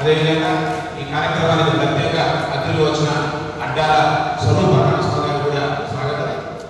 అదేవిధంగా ఈ కార్యక్రమానికి ప్రత్యేక అతిథులు వచ్చిన అడ్డాల స్వరూప స్వామి గారికి కూడా స్వాగతం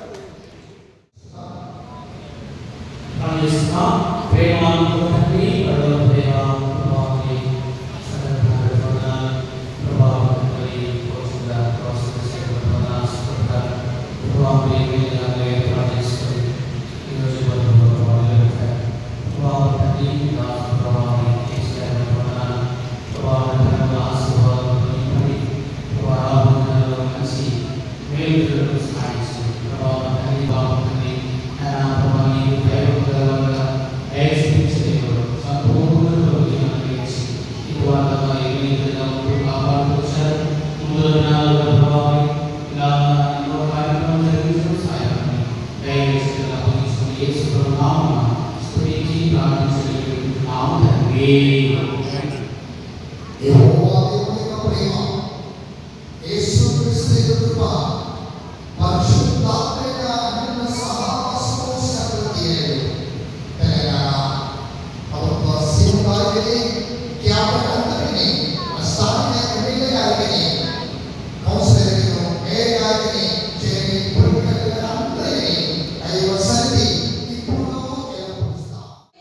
ప్రార్థిస్తున్నాం ప్రేమాంతో తండ్రి పడవ ప్రేమ ప్రభావాన్ని సందర్భంగా ప్రభావాన్ని కోసిన ప్రాసెస్ ప్రభావాన్ని వేదికగా ప్రార్థిస్తుంది ఈరోజు ప్రభావాన్ని ప్రభావం తండ్రి దాసు ప్రభావాన్ని తీసుకుని ప్రభావాన్ని ధనంగా ఆశీర్వాదం ప్రభావాలను కలిసి మేలు సాధిస్తుంది ప్రభావం తండ్రి బాబు తండ్రి ఆయన ప్రభావాన్ని దైవకరంగా దయచేయించలేదు సంపూర్ణ జీవనం ఇచ్చి ఇటువంటి ఎన్నికగా ఉంటూ కాపాడుకొచ్చారు ముందు దినాల్లో ప్రభావం ఇలా ఎన్నో కార్యక్రమం జరిగించడం సాయాన్ని దయచేసి అప్పగించుకుని యేసు ప్రభు నామమున స్తుతించి ప్రార్థించుకుంటున్నాము తండ్రి యెహోవా దేవుని యొక్క ప్రేమ యేసుక్రీస్తు యొక్క కృప పరిశుద్ధాత్మ యొక్క అన్యోన్య సహవాసము సకలతీయలేదు తెలంగాణ ప్రభుత్వ సీఎం గారికి క్యాబినెట్ అందరికీ స్థానిక ఎమ్మెల్యే గారికి కౌన్సిలర్కి మేయర్ గారికి చేరి పురుగు అందరికీ ఐదు వసంతి ఇప్పుడు ఏర్పరుస్తాం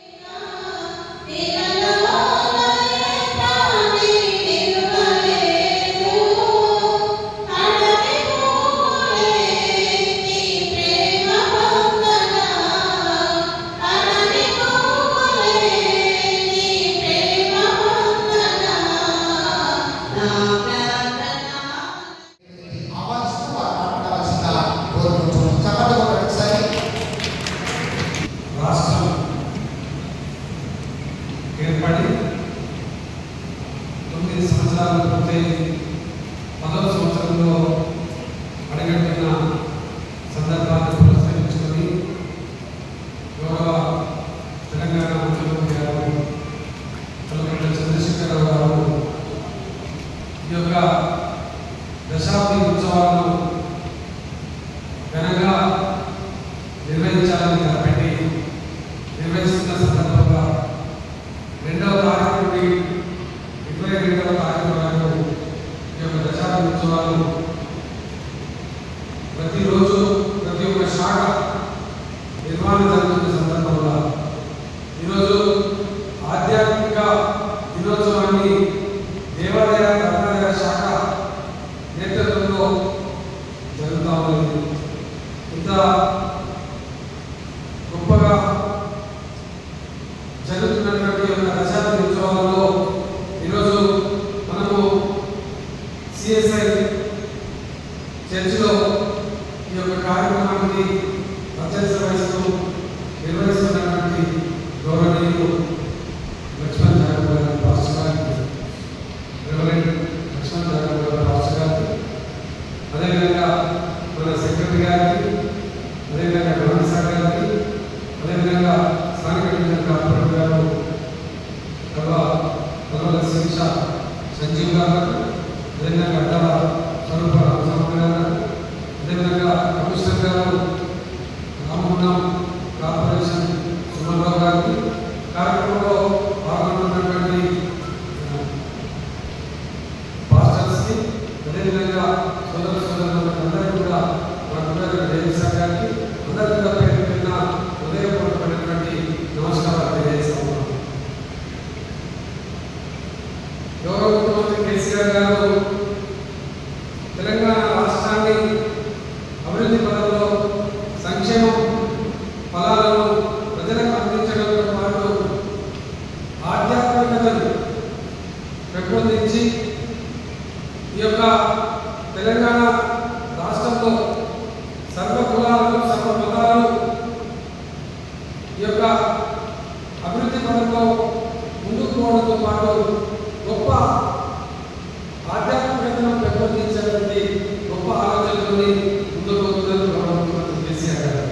ఆవాల్సిన వారు మాట్లాడాల్సిందిగా కోరుకుంటున్నాం చెప్పండి ఒకసారి రాష్ట్రం ఏర్పడి తొమ్మిది సంవత్సరాలు పూర్తయి పదవ సంవత్సరంలో అడుగట్టిన సందర్భాన్ని పురస్కరించుకొని గౌరవ తెలంగాణ ముఖ్యమంత్రి గారు కల్వకుంట్ల చంద్రశేఖరరావు గారు ఈ యొక్క దశాబ్ది ఉత్సవాలను ఘనంగా నిర్వహించాలని తలపెట్టి నిర్వహిస్తున్న సందర్భంగా రెండవ తారీఖు నుండి ఇరవై రెండవ తారీఖు వరకు ఈ యొక్క దశాబ్ది ఉత్సవాలు ప్రతిరోజు ప్రతి ఒక్క శాఖ నిర్వహణ జరుగుతున్న సందర్భంగా ఈరోజు ఆధ్యాత్మిక దినోత్సవాన్ని దేవాలయ ధర్మాలయ శాఖ నేతృత్వంలో జరుగుతూ ఉంది ఇంత గొప్పగా జరుగుతున్నటువంటి యొక్క దశాబ్ది ఉత్సవాలలో ఈరోజు మనము సిఎస్ఐ చర్చిలో ఈ యొక్క కార్యక్రమానికి అధ్యక్షత వహిస్తూ నిర్వహిస్తున్నటువంటి గౌరవనీయులు లక్ష్మణ్ జాగర్ గారి పాస్టర్ గారికి రెవరెండ్ లక్ష్మణ్ జాగర్ గారి పాస్టర్ గారికి అదేవిధంగా మన సెక్రటరీ గారికి అదేవిధంగా గవర్నర్ సార్ గారికి అదేవిధంగా స్థానిక డివిజన్ కార్పొరేటర్ గారు కల్వ కల్వల శిక్ష సంజీవ్ గారు అదేవిధంగా అడ్డాల స్వరూప రామస్వామి గారు అదేవిధంగా కమిషనర్ గారు రామగుండం కార్పొరేషన్ సుమన్రావు గారికి కార్యక్రమంలో పాల్గొంటున్నటువంటి ఆ, పాస్టర్స్కి అదేవిధంగా సోదర సోదరులకు అందరికీ కూడా మా గురుగారు దేవీసా గారికి అందరికీ కూడా పేరు పెట్టిన హృదయపూర్వకమైనటువంటి నమస్కారాలు తెలియజేస్తాము గౌరవ ముఖ్యమంత్రి కేసీఆర్ గారు తెలంగాణ రాష్ట్రాన్ని అభివృద్ధి పదంలో సంక్షేమం ఫలాలను ప్రజలకు అందించడంతో పాటు ఆధ్యాత్మికతను పెంపొందించి ఈ యొక్క తెలంగాణ రాష్ట్రంలో సర్వ కులాలకు సర్వ మతాలు ఈ యొక్క అభివృద్ధి పదంలో ముందుకు పోవడంతో పాటు గొప్ప ఆధ్యాత్మికతను పెంపొందించేటువంటి గొప్ప ఆలోచనతోని ముందుకు పోతుందని గౌరవ ముఖ్యమంత్రి కేసీఆర్ గారు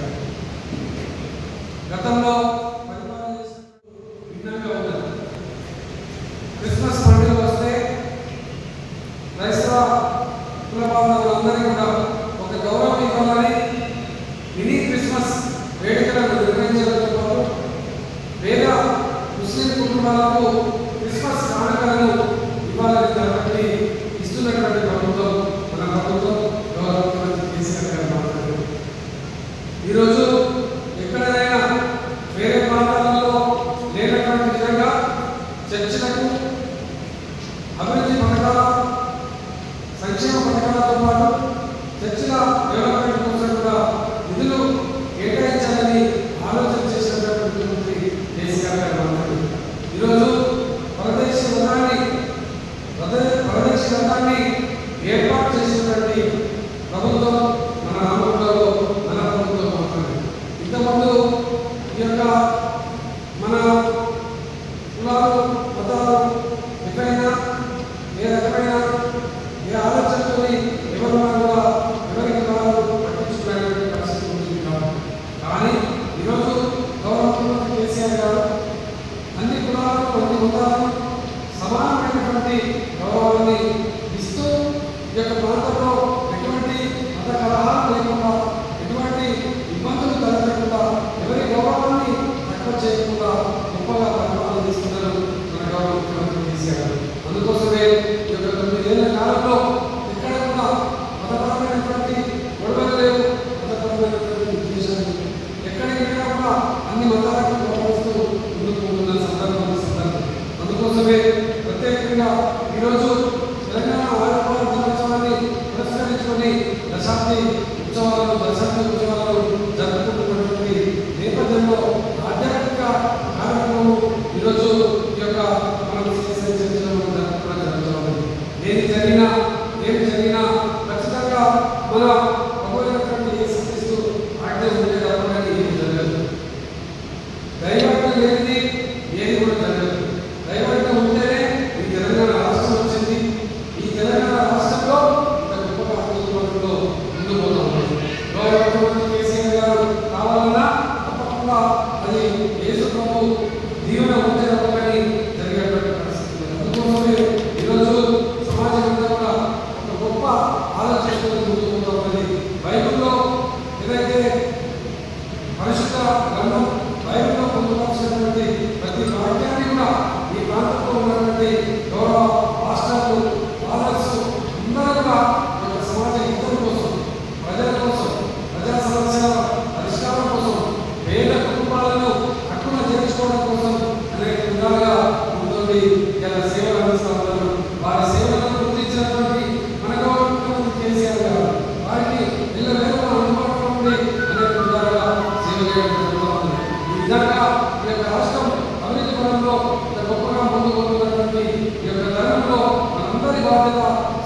గతంలో పరిపాలన చేసినప్పుడు భిన్నంగా ఉన్నది క్రిస్మస్ పండుగ వస్తే క్రైస్తవ కుల బాంధవులందరికీ కూడా ఒక గౌరవం ఇవ్వాలని మినీ క్రిస్మస్ వేడుకలను నిర్వహించడంతో పాటు పేద ముస్లిం కుటుంబాలకు క్రిస్మస్ కానుకలను ఇవ్వాలని అభివృద్ధి పథకాల సంక్షేమ పథకాలతో పాటు చర్చిల డెవలప్మెంట్ కోసం కూడా నిధులు కేటాయించాలని ఆలోచన చేసినటువంటి ముఖ్యమంత్రి కేసీఆర్ గారు మాట్లాడారు ఈరోజు పరదేశీ రథాన్ని పరదే- పరదేశీ రథాన్ని ఏర్పాటు చేసినటువంటి ప్రభుత్వం మన రామగుండలో మన ప్రభుత్వం మాత్రమే ఇంతకుముందు ఈ యొక్క మన కులాలు మతాలు ఎక్కడైనా ఏ రకమైన ఏ ఆలోచనతో ఎవరు కూడా ఎవరికి వారు పట్టించుకునేటువంటి పరిస్థితి ఉంది కాబట్టి కానీ ఈరోజు గౌరవ ముఖ్యమంత్రి కేసీఆర్ గారు అన్ని కులాలకు అన్ని మతాలను సమానమైనటువంటి గౌరవాన్ని ఇస్తూ ఈ యొక్క ప్రాంతంలో ఎటువంటి మత కలహాలు లేకుండా ఎటువంటి ఇబ్బందులు కలగకుండా ఎవరి గౌరవాన్ని తక్కువ చేయకుండా గొప్పగా పరిపాలన చేస్తున్నారు మన గౌరవ ముఖ్యమంత్రి కేసీఆర్ గారు అందుకోసమే ఈ యొక్క తొమ్మిదేళ్ల కాలంలో ఎక్కడ కూడా మతపరమైనటువంటి గొడవలు లేవు మతపరమైనటువంటి ఉద్దేశాలు లేవు. ఎక్కడికి వెళ్ళినా కూడా అన్ని మతాలకు గౌరవిస్తూ ముందుకు పోతున్న సందర్భం ఈ సందర్భం అందుకోసమే ప్రత్యేకంగా ఈరోజు తెలంగాణ ఆవిర్భావ దినోత్సవాన్ని పురస్కరించుకొని దశాబ్ది ఉత్సవాలు దశాబ్ది ఉత్సవాలు జరుపుకుంటున్నటువంటి నేపథ్యంలో ఆధ్యాత్మిక కార్యక్రమం ఈరోజు ఈ యొక్క మనం చేసే చర్చలో మనం జరుపుకోవడం జరుగుతూ ఉంది ఏది జరిగినా ఏం జరిగినా ఖచ్చితంగా మన భగవంతుడి యేసుక్రీస్తు ఆజ్ఞ ఉండే తప్ప కానీ ఏమి జరగదు దైవత్వం లేనిది ఏది కూడా జరగదు దైవత్వం ఉంటేనే ఈ తెలంగాణ రాష్ట్రం వచ్చింది ఈ తెలంగాణ రాష్ట్రంలో ఇంత గొప్పగా అద్భుతమంలో ముందు పోతా ఉంది గౌరవ ముఖ్యమంత్రి కేసీఆర్ గారు కావాలన్నా తప్పకుండా అది యేసు ప్రభు దీవెన ఉంటే తప్ప కానీ జరిగేటువంటి పరిస్థితి లేదు. అందుకోసమే ఈరోజు సమాజం అంతా కూడా ఒక గొప్ప ఆలోచనతో ముందుకు పోతా ఉన్నది బైబిల్లో ఏదైతే పరిశుద్ధ గ్రంథం బైబిల్లో పొందుపరిచినటువంటి ప్రతి వాక్యాన్ని కూడా ఈ ప్రాంతంలో ఉన్నటువంటి గౌరవ రాష్ట్రాలు ఫాదర్స్ అందరూ కూడా ఈ యొక్క సమాజ హితం కోసం ప్రజల కోసం ప్రజా సమస్యల పరిష్కారం కోసం పేద కుటుంబాలను హక్కున చేర్చుకోవడం కోసం అనేక విధాలుగా ముందుండి ఇలా సేవలు అందిస్తూ ఉన్నారు వారి సేవలను గుర్తించినటువంటి మన గౌరవ ముఖ్యమంత్రి కేసీఆర్ గారు వారికి ఇళ్ళ వేల అందుబాటులో ఉండి అనేక విధాలుగా సేవ చేయడం జరుగుతూ ఉంది ఈ విధంగా ఈ యొక్క రాష్ట్రం అభివృద్ధి పరంలో ఇంత గొప్పగా ముందుకు పోతున్నటువంటి ఈ యొక్క తరుణంలో మనందరి బాధ్యత